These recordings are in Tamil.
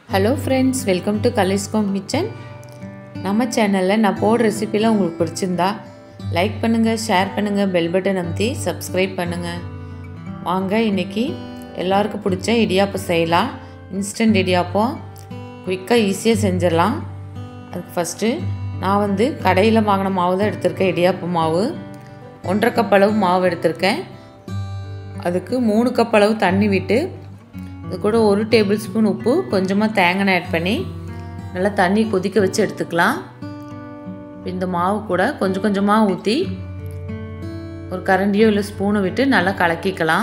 ஹலோ ஃப்ரெண்ட்ஸ் வெல்கம் டு கலிஸ்கோம் கிச்சன் நம்ம சேனலில் நான் போடுற ரெசிபிலாம் உங்களுக்கு பிடிச்சிருந்தா லைக் பண்ணுங்கள் ஷேர் பண்ணுங்கள் பெல் பட்டன் அமுத்தி சப்ஸ்கிரைப் பண்ணுங்கள் வாங்க இன்றைக்கி எல்லாருக்கும் பிடிச்ச இடியாப்பம் செய்யலாம் இன்ஸ்டன்ட் இடியாப்பம் குயிக்காக ஈஸியாக செஞ்சிடலாம் அதுக்கு ஃபஸ்ட்டு நான் வந்து கடையில் வாங்கின மாவு தான் எடுத்திருக்கேன் இடியாப்ப மாவு ஒன்றரை கப் அளவு மாவு எடுத்திருக்கேன் அதுக்கு மூணு கப் அளவு தண்ணி விட்டு இது கூட ஒரு டேபிள் ஸ்பூன் உப்பு கொஞ்சமாக தேங்காய் ஆட் பண்ணி நல்லா தண்ணி கொதிக்க வச்சு எடுத்துக்கலாம் இந்த மாவு கூட கொஞ்சம் கொஞ்சமாக ஊற்றி ஒரு கரண்டியோ இல்லை ஸ்பூனை விட்டு நல்லா கலக்கிக்கலாம்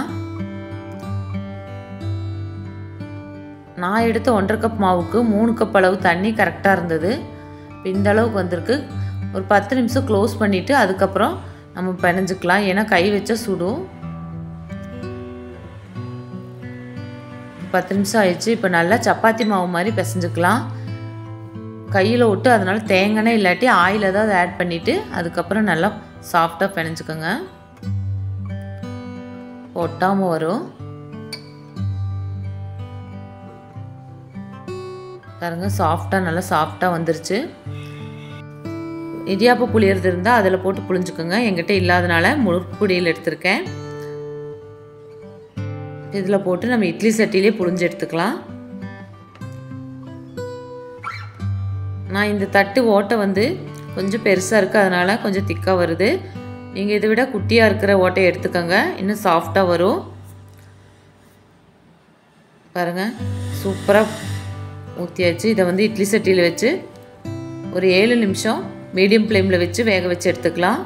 நான் எடுத்த ஒன்றரை கப் மாவுக்கு மூணு கப் அளவு தண்ணி கரெக்டாக இருந்தது இந்த அளவுக்கு வந்திருக்கு ஒரு பத்து நிமிஷம் க்ளோஸ் பண்ணிவிட்டு அதுக்கப்புறம் நம்ம பிணைஞ்சிக்கலாம் ஏன்னா கை வச்சா சுடும் பத்து நிமிஷம் ஆயிடுச்சு இப்போ நல்லா சப்பாத்தி மாவு மாதிரி பிசைஞ்சுக்கலாம் கையில் விட்டு அதனால் தேங்காய் இல்லாட்டி ஆயில் ஏதாவது ஆட் பண்ணிவிட்டு அதுக்கப்புறம் நல்லா சாஃப்டாக பிணைஞ்சுக்கோங்க ஒட்டாமல் வரும் பாருங்க சாஃப்டாக நல்லா சாஃப்டாக வந்துருச்சு இடியாப்பம் புளியறது இருந்தால் அதில் போட்டு புளிஞ்சுக்கோங்க எங்கிட்ட இல்லாதனால முழுப்புடியில் எடுத்திருக்கேன் இதில் போட்டு நம்ம இட்லி சட்டிலே புழிஞ்சு எடுத்துக்கலாம் நான் இந்த தட்டு ஓட்டை வந்து கொஞ்சம் பெருசாக இருக்குது அதனால் கொஞ்சம் திக்காக வருது நீங்கள் இதை விட குட்டியாக இருக்கிற ஓட்டையை எடுத்துக்கோங்க இன்னும் சாஃப்டாக வரும் பாருங்கள் சூப்பராக ஊற்றியாச்சு இதை வந்து இட்லி சட்டியில் வச்சு ஒரு ஏழு நிமிஷம் மீடியம் ஃப்ளேமில் வச்சு வேக வச்சு எடுத்துக்கலாம்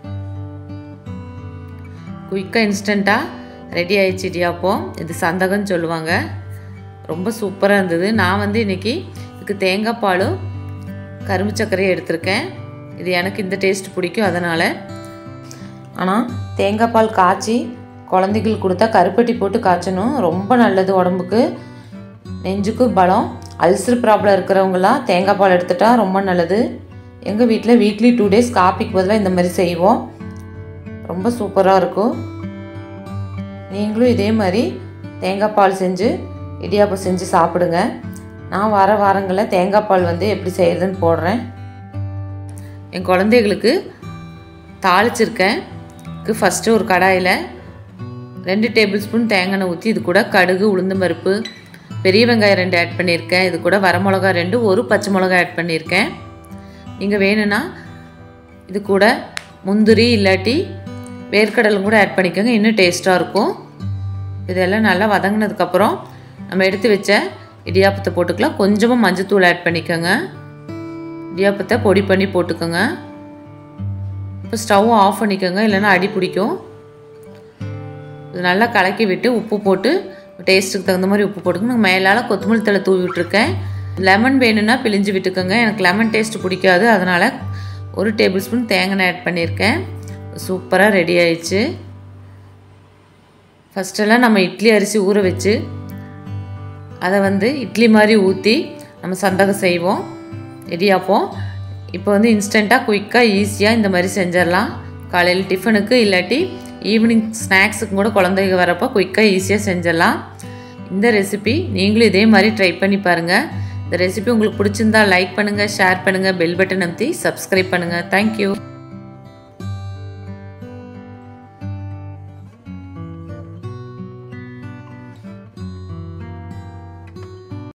குயிக்காக இன்ஸ்டண்ட்டாக ரெடி ஆயிடுச்சு இடியாப்பம் இது சந்தகம்னு சொல்லுவாங்க ரொம்ப சூப்பராக இருந்தது நான் வந்து இன்றைக்கி இதுக்கு தேங்காய் பாலும் கரும்பு சர்க்கரையும் எடுத்திருக்கேன் இது எனக்கு இந்த டேஸ்ட் பிடிக்கும் அதனால் ஆனால் தேங்காய் பால் காய்ச்சி குழந்தைகளுக்கு கொடுத்தா கருப்பட்டி போட்டு காய்ச்சணும் ரொம்ப நல்லது உடம்புக்கு நெஞ்சுக்கு பலம் அல்சர் ப்ராப்ளம் இருக்கிறவங்களாம் தேங்காய் பால் எடுத்துட்டா ரொம்ப நல்லது எங்கள் வீட்டில் வீக்லி டூ டேஸ் காப்பிக்கு பதிலாக இந்த மாதிரி செய்வோம் ரொம்ப சூப்பராக இருக்கும் நீங்களும் இதே மாதிரி தேங்காய் பால் செஞ்சு இடியாப்பம் செஞ்சு சாப்பிடுங்க நான் வர வாரங்களில் தேங்காய் பால் வந்து எப்படி செய்கிறதுன்னு போடுறேன் என் குழந்தைகளுக்கு தாளிச்சிருக்கேன் ஃபஸ்ட்டு ஒரு கடாயில் ரெண்டு டேபிள் ஸ்பூன் தேங்காய் ஊற்றி இது கூட கடுகு உளுந்தம் பருப்பு பெரிய வெங்காயம் ரெண்டு ஆட் பண்ணியிருக்கேன் இது கூட வரமிளகா ரெண்டு ஒரு பச்சை மிளகா ஆட் பண்ணியிருக்கேன் நீங்கள் வேணும்னா இது கூட முந்திரி இல்லாட்டி வேர்க்கடலும் கூட ஆட் பண்ணிக்கோங்க இன்னும் டேஸ்ட்டாக இருக்கும் இதெல்லாம் நல்லா வதங்கினதுக்கப்புறம் நம்ம எடுத்து வச்ச இடியாப்பத்தை போட்டுக்கலாம் கொஞ்சமாக மஞ்சத்தூள் ஆட் பண்ணிக்கோங்க இடியாப்பத்தை பொடி பண்ணி போட்டுக்கோங்க இப்போ ஸ்டவ் ஆஃப் பண்ணிக்கோங்க இல்லைன்னா அடி பிடிக்கும் இது நல்லா கலக்கி விட்டு உப்பு போட்டு டேஸ்ட்டுக்கு தகுந்த மாதிரி உப்பு போட்டுக்கணும் மேலால் கொத்தமல்லி தலை தூவி விட்டுருக்கேன் லெமன் வேணும்னா பிழிஞ்சு விட்டுக்கோங்க எனக்கு லெமன் டேஸ்ட் பிடிக்காது அதனால் ஒரு டேபிள் ஸ்பூன் தேங்காய் ஆட் பண்ணியிருக்கேன் சூப்பராக ரெடி ஆயிடுச்சு ஃபஸ்ட்டெல்லாம் நம்ம இட்லி அரிசி ஊற வச்சு அதை வந்து இட்லி மாதிரி ஊற்றி நம்ம சந்தகம் செய்வோம் இடியாப்போம் இப்போ வந்து இன்ஸ்டண்ட்டாக குயிக்காக ஈஸியாக இந்த மாதிரி செஞ்சிடலாம் காலையில் டிஃபனுக்கு இல்லாட்டி ஈவினிங் ஸ்நாக்ஸுக்கும் கூட குழந்தைங்க வரப்போ குயிக்காக ஈஸியாக செஞ்சிடலாம் இந்த ரெசிபி நீங்களும் இதே மாதிரி ட்ரை பண்ணி பாருங்கள் இந்த ரெசிபி உங்களுக்கு பிடிச்சிருந்தா லைக் பண்ணுங்கள் ஷேர் பண்ணுங்கள் பெல் பட்டன் அமுத்தி சப்ஸ்கிரைப் பண்ணுங்கள் தேங்க்யூ